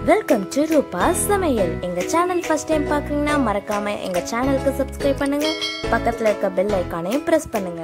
welcome to ரூபா சமையல் எங்க சேனல் ஃபர்ஸ்ட் டைம் பார்க்குறீங்கன்னா மறக்காம எங்க சேனலுக்கு சப்ஸ்கிரைப் பண்ணுங்க பக்கத்துல இருக்க பெல் ஐக்கானையும் பிரஸ் பண்ணுங்க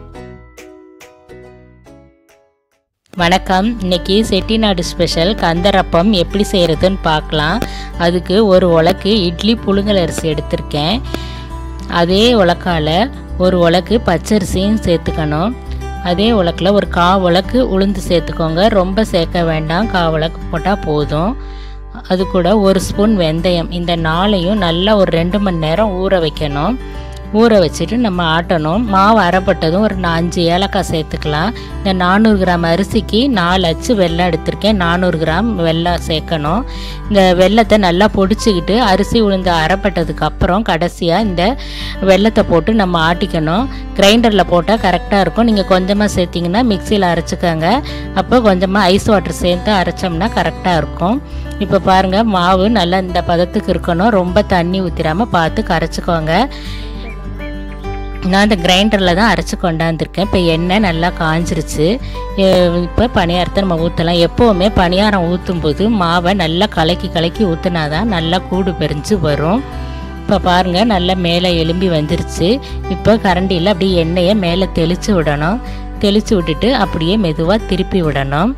வணக்கம் இன்னைக்கு செட்டிநாடு ஸ்பெஷல் கந்தரப்பம் எப்படி செய்கிறதுன்னு பார்க்கலாம் அதுக்கு ஒரு உலக்கு இட்லி புழுங்கல் அரிசி எடுத்திருக்கேன் அதே உலக்கால ஒரு உலக்கு பச்சரிசியும் சேர்த்துக்கணும் அதே உலக்கில் ஒரு கா உலக்கு உளுந்து சேர்த்துக்கோங்க ரொம்ப சேர்க்க வேண்டாம் கா உலக்கு போட்டால் போதும் அது கூட ஒரு ஸ்பூன் வெந்தயம் இந்த நாளையும் நல்லா ஒரு ரெண்டு மணி நேரம் ஊற வைக்கணும் ஊற வச்சுட்டு நம்ம ஆட்டணும் மாவு அரைப்பட்டதும் ஒரு நா- அஞ்சு ஏலக்காய் சேர்த்துக்கலாம் இந்த நானூறு கிராம் அரிசிக்கு நாலு அச்சு வெல்லம் எடுத்திருக்கேன் நானூறு கிராம் வெல்லம் சேர்க்கணும் இந்த வெல்லத்தை நல்லா பொடிச்சுக்கிட்டு அரிசி உளுந்து அரைப்பட்டதுக்கு அப்புறம் கடைசியாக இந்த வெல்லத்தை போட்டு நம்ம ஆட்டிக்கணும் கிரைண்டரில் போட்டால் கரெக்டாக இருக்கும் நீங்கள் கொஞ்சமாக சேர்த்திங்கன்னா மிக்சியில் அரைச்சிக்கோங்க அப்போ கொஞ்சமாக ஐஸ் வாட்டர் சேர்த்து அரைச்சோம்னா கரெக்டாக இருக்கும் இப்போ பாருங்கள் மாவு நல்லா இந்த பதத்துக்கு இருக்கணும் ரொம்ப தண்ணி ஊற்றிடாமல் பார்த்து கரைச்சிக்கோங்க நான் இந்த கிரைண்டரில் தான் அரைச்சி கொண்டாந்துருக்கேன் இப்போ எண்ணெய் நல்லா காஞ்சிருச்சு இப்போ பணியாரத்தை நம்ம ஊற்றலாம் எப்போவுமே பணியாரம் ஊற்றும் போது மாவை நல்லா கலக்கி கலக்கி ஊற்றினா தான் நல்லா கூடு பெரிஞ்சு வரும் இப்போ பாருங்கள் நல்லா மேலே எலும்பி வந்துருச்சு இப்போ கரண்டியில் அப்படியே எண்ணெயை மேலே தெளித்து விடணும் தெளித்து விட்டுட்டு அப்படியே மெதுவாக திருப்பி விடணும்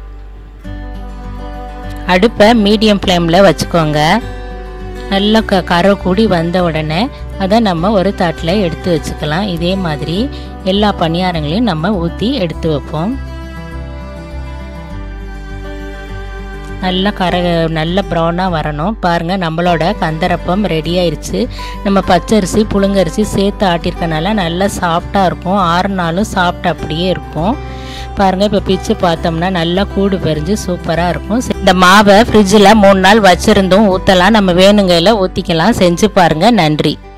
அடுப்பை மீடியம் ஃப்ளேமில் வச்சுக்கோங்க நல்லா க கரை கூடி வந்த உடனே அதை நம்ம ஒரு தட்டில் எடுத்து வச்சுக்கலாம் இதே மாதிரி எல்லா பணியாரங்களையும் நம்ம ஊற்றி எடுத்து வைப்போம் நல்லா கரை நல்ல ப்ரௌனாக வரணும் பாருங்கள் நம்மளோட கந்தரப்பம் ரெடி ஆயிருச்சு நம்ம பச்சரிசி புழுங்கரிசி சேர்த்து ஆட்டியிருக்கனால நல்லா சாஃப்டாக இருக்கும் ஆறுனாலும் சாஃப்ட் அப்படியே இருக்கும் பாருங்கள் இப்போ பிச்சு பார்த்தோம்னா நல்லா கூடு பெரிஞ்சு சூப்பராக இருக்கும் இந்த மாவை ஃப்ரிட்ஜில் மூணு நாள் வச்சுருந்தும் ஊற்றலாம் நம்ம வேணுங்கையில் ஊற்றிக்கலாம் செஞ்சு பாருங்கள் நன்றி